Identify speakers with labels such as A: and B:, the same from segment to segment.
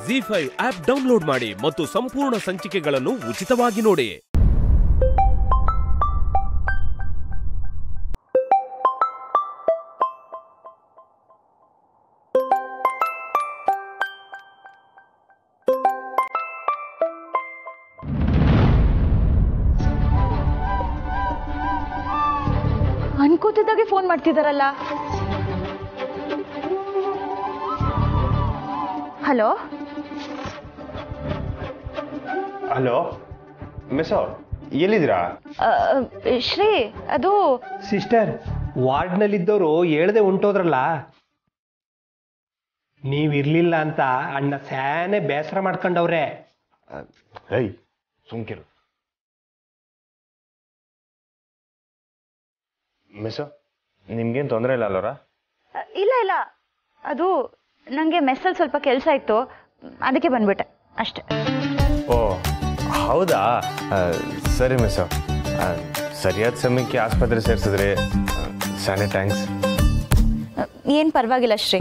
A: G five app download ಮಾಡಿ ಮತ್ತು ಸಂಪೂರ್ಣ ಸಂಚಿಕೆಗಳನ್ನು ಉಚಿತವಾಗಿ ನೋಡಿ
B: ಅನ್ಕೋತಿದ್ದಾಗೆ ಫೋನ್ ಮಾಡ್ತಿದಾರಲ್ಲ ಹಲೋ
C: ಹಲೋ ಮಿಸ್ಸೋ ಎಲ್ಲಿದ್ದೀರಾ
B: ಶ್ರೀ ಅದು
D: ಸಿಸ್ಟರ್ ವಾರ್ಡ್ನಲ್ಲಿದ್ದವರು ಹೇಳ್ದೆ ಉಂಟೋದ್ರಲ್ಲ ನೀವಿರ್ಲಿಲ್ಲ ಅಂತ ಅಣ್ಣ ಸ್ಯಾನೆ ಬೇಸರ ಮಾಡ್ಕೊಂಡವ್ರೆ
C: ಏಯ್ ಸುಮ್ಕಿರು ಮಿಸ್ಸೋ ನಿಮ್ಗೇನು ತೊಂದರೆ ಇಲ್ಲ ಅಲ್ಲವ್ರ
B: ಅ, ಇಲ್ಲ ಇಲ್ಲ ಅದು ನನಗೆ ಮೆಸ್ಸಲ್ಲಿ ಸ್ವಲ್ಪ ಕೆಲಸ ಇತ್ತು ಅದಕ್ಕೆ ಬಂದ್ಬಿಟ್ಟೆ ಅಷ್ಟೆ
C: ಓ ಹೌದಾ ಆ, ಸರಿ ಮಿಸ್ಸೋ ಆ, ಸರಿಯಾದ ಸಮಯಕ್ಕೆ ಆಸ್ಪತ್ರೆ ಸೇರಿಸಿದ್ರಿ ಸ್ಯಾನೆ ಥ್ಯಾಂಕ್ಸ್
B: ಏನು ಪರವಾಗಿಲ್ಲ ಶ್ರೀ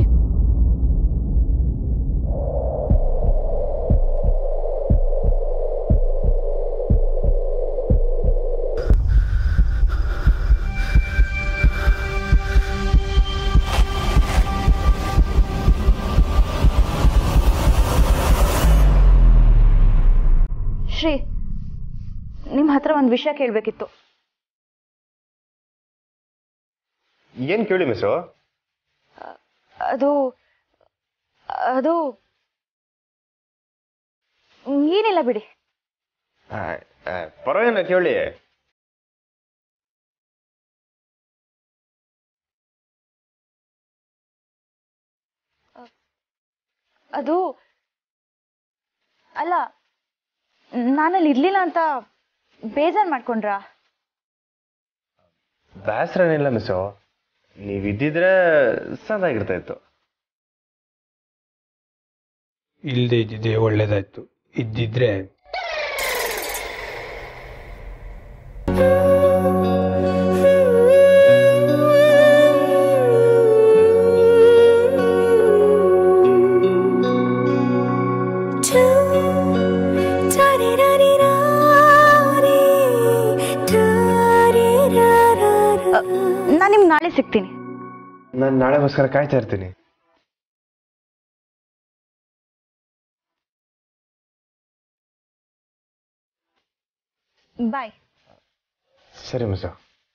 B: ಶ್ರೀ ನಿಮ್ಮ ಹತ್ರ ಒಂದು ವಿಷಯ ಕೇಳಬೇಕಿತ್ತು
C: ಏನು ಕೇಳಿ ಮಿಸ್ಸೋ
B: ಅದು ಅದು ಏನಿಲ್ಲ ಬಿಡಿ
C: ಆ, ಆ, ಪರವಾಗಿಲ್ಲ ಕೇಳಿ
B: ಅದು ಅಲ್ಲ ನಾನಲ್ಲಿ ಇರ್ಲಿಲ್ಲ ಅಂತ ಬೇಜಾರು ಮಾಡ್ಕೊಂಡ್ರಾ
C: ಬೇಸರನಿಲ್ಲ ಮಿಸ್ಸೋ ನೀವಿದ್ದಿದ್ರೆ ಸದಾಗಿರ್ತಾ ಇತ್ತು
D: ಇಲ್ಲದೆ ಇದ್ದಿದ್ದೆ ಒಳ್ಳೇದಾಯ್ತು ಇದ್ದಿದ್ರೆ
B: ನಾನು ನಿಮ್ಗೆ ನಾಳೆ ಸಿಗ್ತೀನಿ
C: ನಾನು ನಾಳೆಗೋಸ್ಕರ ಕಾಯ್ತಾ ಇರ್ತೀನಿ
B: ಬಾಯ್
C: ಸರಿ ಮಿಸ್ಸೋ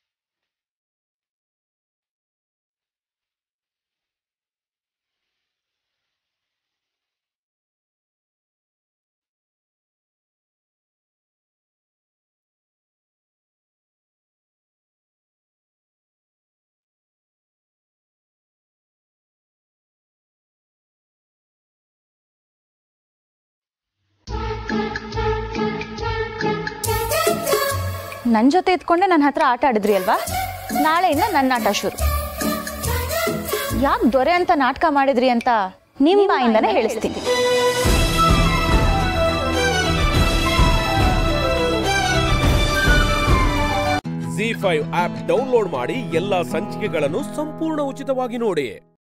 B: ನನ್ನ ಜೊತೆ ಇದ್ಕೊಂಡೆ ನನ್ನ ಹತ್ರ ಆಟ ಆಡಿದ್ರಿ ಅಲ್ವಾ ನಾಳೆಯಿಂದ ನನ್ನ ಆಟ ಶುರು ಯಾಕೆ ದೊರೆ ಅಂತ ನಾಟಕ ಮಾಡಿದ್ರಿ ಅಂತ ನಿಮ್ಮ ಬಾಯಿಂದನೇ ಹೇಳಿಸ್ತೀನಿ
A: ಜಿ ಫೈವ್ ಆಪ್ ಡೌನ್ಲೋಡ್ ಮಾಡಿ ಎಲ್ಲಾ ಸಂಚಿಕೆಗಳನ್ನು ಸಂಪೂರ್ಣ ಉಚಿತವಾಗಿ ನೋಡಿ